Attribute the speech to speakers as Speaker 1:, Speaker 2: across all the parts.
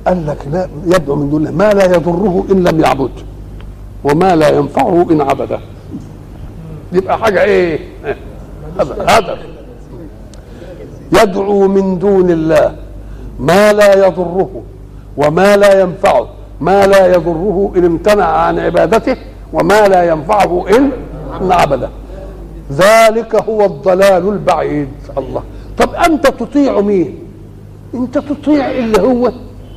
Speaker 1: قال لك لا يدعو من دون الله ما لا يضره ان لم يعبد وما لا ينفعه ان عبده يبقى حاجه ايه هذا هذا يدعو من دون الله ما لا يضره وما لا ينفعه ما لا يضره ان امتنع عن عبادته وما لا ينفعه ان ان عبده ذلك هو الضلال البعيد الله طب انت تطيع مين انت تطيع اللي هو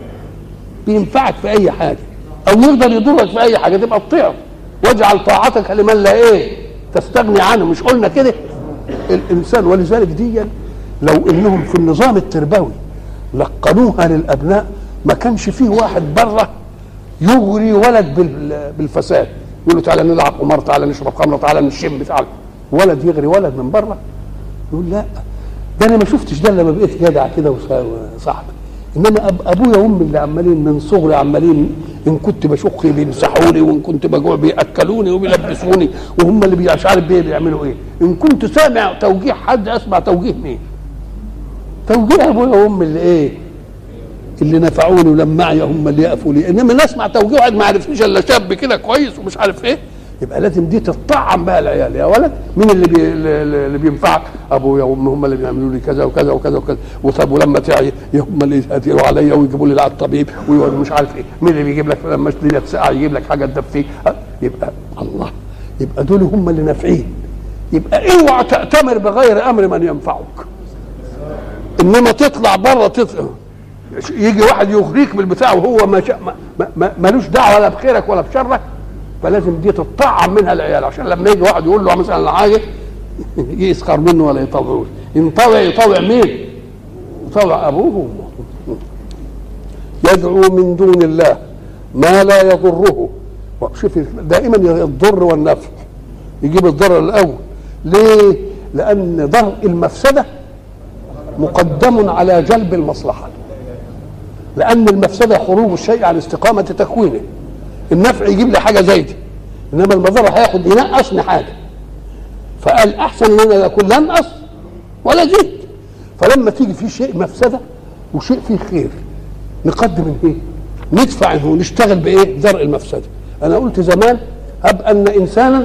Speaker 1: بينفعك في اي حاجه او يقدر يضرك في اي حاجه تبقى تطيعه واجعل طاعتك لمن لا ايه تستغني عنه مش قلنا كده الانسان ولذلك دي لو انهم في النظام التربوي لقنوها للابناء ما كانش فيه واحد بره يغري ولد بال- بالفساد يقول له تعالى نلعب قمار تعالى نشرب خمره تعالى نشم تعالى ولد يغري ولد من بره يقول لا ده انا ما شفتش ده إلا لما بقيت جدع كده وصاحبي انما أب ابويا وامي اللي عمالين من صغري عمالين ان كنت بشخ بيمسحوني وان كنت بجوع بياكلوني وبيلبسوني وهم اللي بي- مش عارف بيه بيعملوا ايه ان كنت سامع توجيه حد اسمع توجيه مين توجيه ابويا وامي اللي ايه اللي نفعوني ولمعي هم اللي يقفوا لي انما نسمع توجيه واحد ما عرفنيش الا شاب كده كويس ومش عارف ايه يبقى لازم دي تطعم بقى العيال يا ولد مين اللي بي اللي بينفعك ابويا وامي هم اللي بيعملوا لي كذا وكذا وكذا وكذا وطب ولما تعي هم اللي يهديروا عليا ويجيبوا لي على الطبيب ويقعدوا مش عارف ايه مين اللي بيجيب لك لما الدنيا تسقع يجيب لك حاجه تدفيك يبقى الله يبقى دول هم اللي نافعين يبقى اوعى تأتمر بغير امر من ينفعك انما تطلع بره تطلع يجي واحد يغريك بالبتاع وهو ما شا... ما- ما- ملوش دعوه لا بخيرك ولا بشرك فلازم دي تطعم منها العيال عشان لما يجي واحد يقول له مثلا حاجه يسخر منه ولا يطوعوش ينطوع يطوع مين؟ يطوع ابوه وامه يدعو من دون الله ما لا يضره شوف دائما الضر والنفع يجيب الضرر الاول ليه؟ لان ضرر المفسده مقدم على جلب المصلحه لان المفسده خروج الشيء عن استقامه تكوينه النفع يجيب لي حاجه زي دي انما المضره هياخد ينقصني حاجه فقال احسن ان انا اكون لا انقص ولا زيد فلما تيجي في شيء مفسده وشيء فيه خير نقدم الايه؟ ندفع عنه ونشتغل بايه؟ درء المفسده انا قلت زمان هب ان انسانا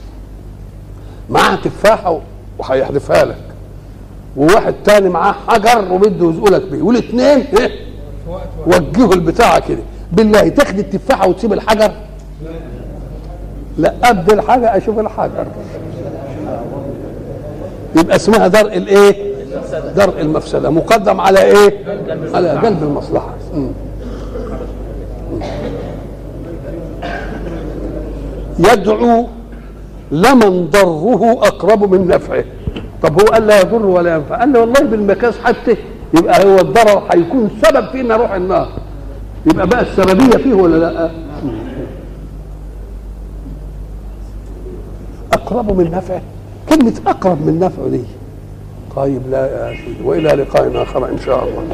Speaker 1: معاه تفاحه وهيحذفها لك وواحد تاني معاه حجر وبده يزقلك بيه والاثنين ايه وجهوا البتاعه كده بالله تاخد التفاحه وتسيب الحجر لا ابدي الحاجه اشوف الحجر يبقى اسمها درء الايه درء المفسده مقدم على ايه على جلب المصلحه مم. يدعو لمن ضره اقرب من نفعه طب هو قال لا يضر ولا ينفع قال له والله بالمكاس حتى يبقى هو الضرر هيكون سبب في ان اروح النار يبقى بقى السببيه فيه ولا لا اقرب من نفعه كلمه اقرب من نفعه دي طيب لا يا سيدي والى لقاء اخر ان شاء الله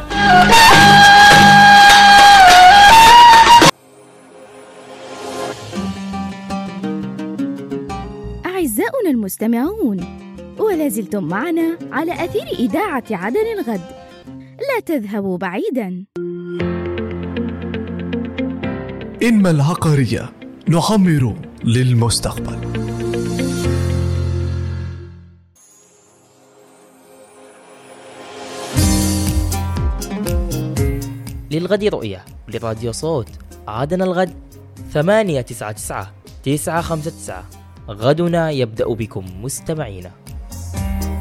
Speaker 2: أعزاؤنا المستمعون ولا زلتم معنا على أثير إذاعة عدن الغد لا تذهبوا بعيدا
Speaker 3: إنما العقارية نعمر للمستقبل
Speaker 4: للغد رؤية لراديو صوت عادن الغد ثمانية تسعة تسعة تسعة خمسة تسعة غدنا يبدأ بكم مستمعينا